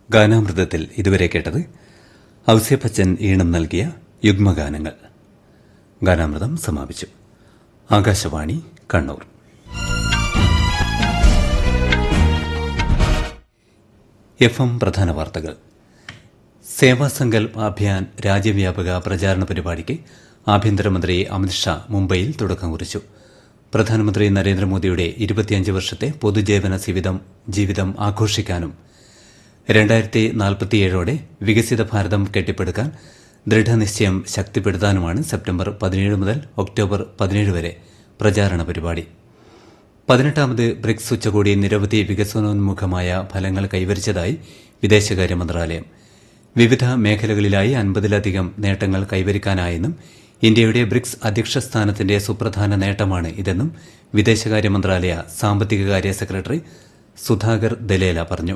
ഗാനാമൃതത്തിൽ ഇതുവരെ കേട്ടത് ഔസ്യപ്പച്ചൻ ഈണം നൽകിയ യുഗ്മഗാനങ്ങൾ ഗാനാമൃതം സമാപിച്ചു ആകാശവാണി കണ്ണൂർ എഫ് എം പ്രധാന വാർത്തകൾ സേവാസങ്കൽപ് അഭിയാൻ രാജ്യവ്യാപക പ്രചാരണ പരിപാടിക്ക് ആഭ്യന്തരമന്ത്രി അമിത്ഷാ മുംബൈയിൽ തുടക്കം കുറിച്ചു പ്രധാനമന്ത്രി നരേന്ദ്രമോദിയുടെ ഇരുപത്തിയഞ്ച് വർഷത്തെ പൊതുജീവന ജീവിതം ജീവിതം ആഘോഷിക്കാനും രണ്ടായിരത്തി നാൽപ്പത്തിയേഴോടെ വികസിത ഭാരതം കെട്ടിപ്പടുക്കാൻ ദൃഢനിശ്ചയം ശക്തിപ്പെടുത്താനുമാണ് സെപ്റ്റംബർ പതിനേഴ് മുതൽ ഒക്ടോബർ പതിനേഴ് വരെ പ്രചാരണ പരിപാടി പതിനെട്ടാമത് ബ്രിക്സ് ഉച്ചകോടി നിരവധി വികസനോന്മുഖമായ ഫലങ്ങൾ കൈവരിച്ചതായി വിദേശകാര്യ മന്ത്രാലയം വിവിധ മേഖലകളിലായി അൻപതിലധികം നേട്ടങ്ങൾ കൈവരിക്കാനായെന്നും ഇന്ത്യയുടെ ബ്രിക്സ് അധ്യക്ഷ സ്ഥാനത്തിന്റെ സുപ്രധാന നേട്ടമാണ് ഇതെന്നും വിദേശകാര്യ മന്ത്രാലയ സാമ്പത്തികകാര്യ സെക്രട്ടറി സുധാകർ ദലേല പറഞ്ഞു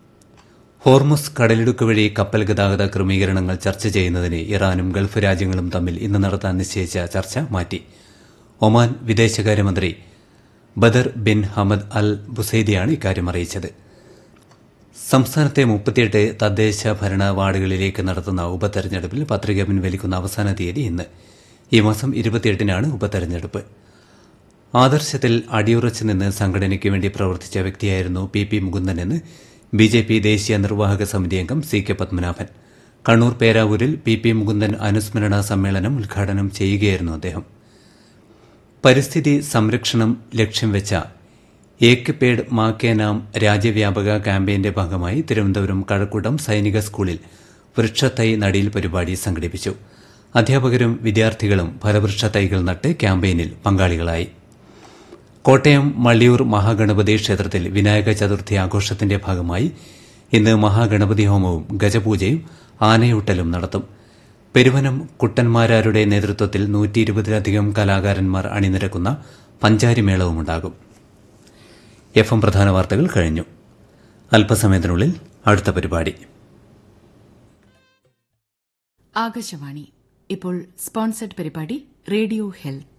ഹോർമുസ് കടലിടുക്ക് വഴി കപ്പൽ ഗതാഗത ക്രമീകരണങ്ങൾ ചർച്ച ചെയ്യുന്നതിന് ഇറാനും ഗൾഫ് രാജ്യങ്ങളും തമ്മിൽ ഇന്ന് നടത്താൻ നിശ്ചയിച്ച ചർച്ച മാറ്റി ഒമാൻ വിദേശകാര്യമന്ത്രി ബദർ ബിൻ ഹമദ് അൽ ബുസൈദിയാണ് ഇക്കാര്യം അറിയിച്ചത് സംസ്ഥാനത്തെ മുപ്പത്തിയെട്ട് തദ്ദേശ ഭരണ വാർഡുകളിലേക്ക് നടത്തുന്ന ഉപതെരഞ്ഞെടുപ്പിൽ പത്രിക പിൻവലിക്കുന്ന അവസാന തീയതി ഇന്ന് ഈ മാസം ഇരുപത്തിയെട്ടിനാണ് ഉപതെരഞ്ഞെടുപ്പ് ആദർശത്തിൽ അടിയുറച്ചു നിന്ന് സംഘടനയ്ക്ക് വേണ്ടി പ്രവർത്തിച്ച വ്യക്തിയായിരുന്നു പി പി മുകുന്ദനെന്ന് ബി ജെ പി ദേശീയ നിർവാഹക സമിതി അംഗം സി കെ പത്മനാഭൻ കണ്ണൂർ പേരാവൂരിൽ പി പി മുകുന്ദൻ അനുസ്മരണ സമ്മേളനം ഉദ്ഘാടനം ചെയ്യുകയായിരുന്നു അദ്ദേഹം പരിസ്ഥിതി സംരക്ഷണം ലക്ഷ്യം വെച്ച ഏക് പേഡ് മാ കെ നാം രാജ്യവ്യാപക ക്യാമ്പയിന്റെ ഭാഗമായി തിരുവനന്തപുരം കഴക്കൂട്ടം സൈനിക സ്കൂളിൽ വൃക്ഷത്തൈ നടീൽ പരിപാടി സംഘടിപ്പിച്ചു അധ്യാപകരും വിദ്യാർത്ഥികളും ഫലവൃക്ഷ തൈകൾ നട്ട് ക്യാമ്പയിനിൽ പങ്കാളികളായി കോട്ടയം മള്ളിയൂർ മഹാഗണപതി ക്ഷേത്രത്തിൽ വിനായക ചതുർത്ഥി ആഘോഷത്തിന്റെ ഭാഗമായി ഇന്ന് മഹാഗണപതി ഹോമവും ഗജപൂജയും ആനയൂട്ടലും നടത്തും പെരുവനം കുട്ടന്മാരാരുടെ നേതൃത്വത്തിൽ നൂറ്റി ഇരുപതിലധികം കലാകാരന്മാർ അണിനിരക്കുന്ന പഞ്ചാരിമേളവുമുണ്ടാകും എഫ് എം പ്രധാന വാർത്തകൾ കഴിഞ്ഞു അല്പസമയത്തിനുള്ളിൽ അടുത്ത പരിപാടി ആകാശവാണി ഇപ്പോൾ സ്പോൺസർഡ് പരിപാടി റേഡിയോ ഹെൽത്ത്